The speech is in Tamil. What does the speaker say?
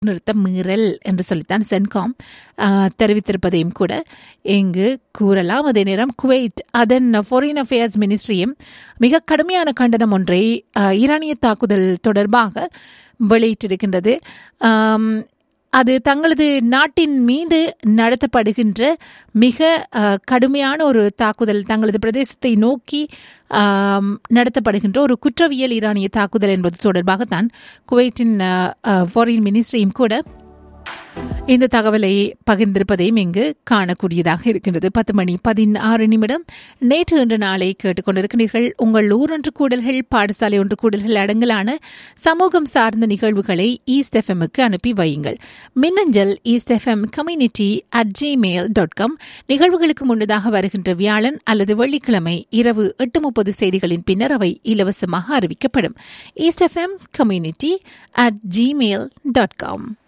நிறுத்த மீறல் என்று சொல்லித்தான் சென்காம் ஆஹ், தெரிவித்திருப்பதையும் கூட இங்கு கூறலாம் அதே நேரம் குவைட் அதன் ஃபாரின் அஃபேர்ஸ் மினிஸ்ட்ரியும் மிக கடுமையான கண்டனம் ஒன்றை ஆஹ், ஈரானிய தாக்குதல் தொடர்பாக வெளியிட்டிருக்கின்றது ஆம், அது தங்களது நாட்டின் மீது நடத்தப்படுகின்ற மிக அஹ், கடுமையான ஒரு தாக்குதல் தங்களது பிரதேசத்தை நோக்கி ஆம், நடத்தப்படுகின்ற ஒரு குற்றவியல் ஈரானிய தாக்குதல் என்பது தொடர்பாகத்தான் குவைட்டின் ஃபாரின் மினிஸ்ட்ரியும் கூட இந்த தகவலை பகிர்ந்திருப்பதையும் இங்கு காணக்கூடியதாக இருக்கின்றது பத்து மணி பதினாறு நிமிடம் நேற்று இன்று நாளை கேட்டுக்கொண்டிருக்கிறீர்கள் உங்கள் ஊரொன்று கூடல்கள் பாடசாலை ஒன்று கூடல்கள் அடங்கலான சமூகம் சார்ந்த நிகழ்வுகளை ஈஸ்ட் எஃப்எம்முக்கு அனுப்பி வையுங்கள் மின்னஞ்சல் east FM community at Gmail dot com நிகழ்வுகளுக்கு முன்னதாக வருகின்ற வியாழன் அல்லது வெள்ளிக்கிழமை இரவு எட்டு முப்பது செய்திகளின் பின்னர் அவை இலவசமாக அறிவிக்கப்படும் east FM community at Gmail dot com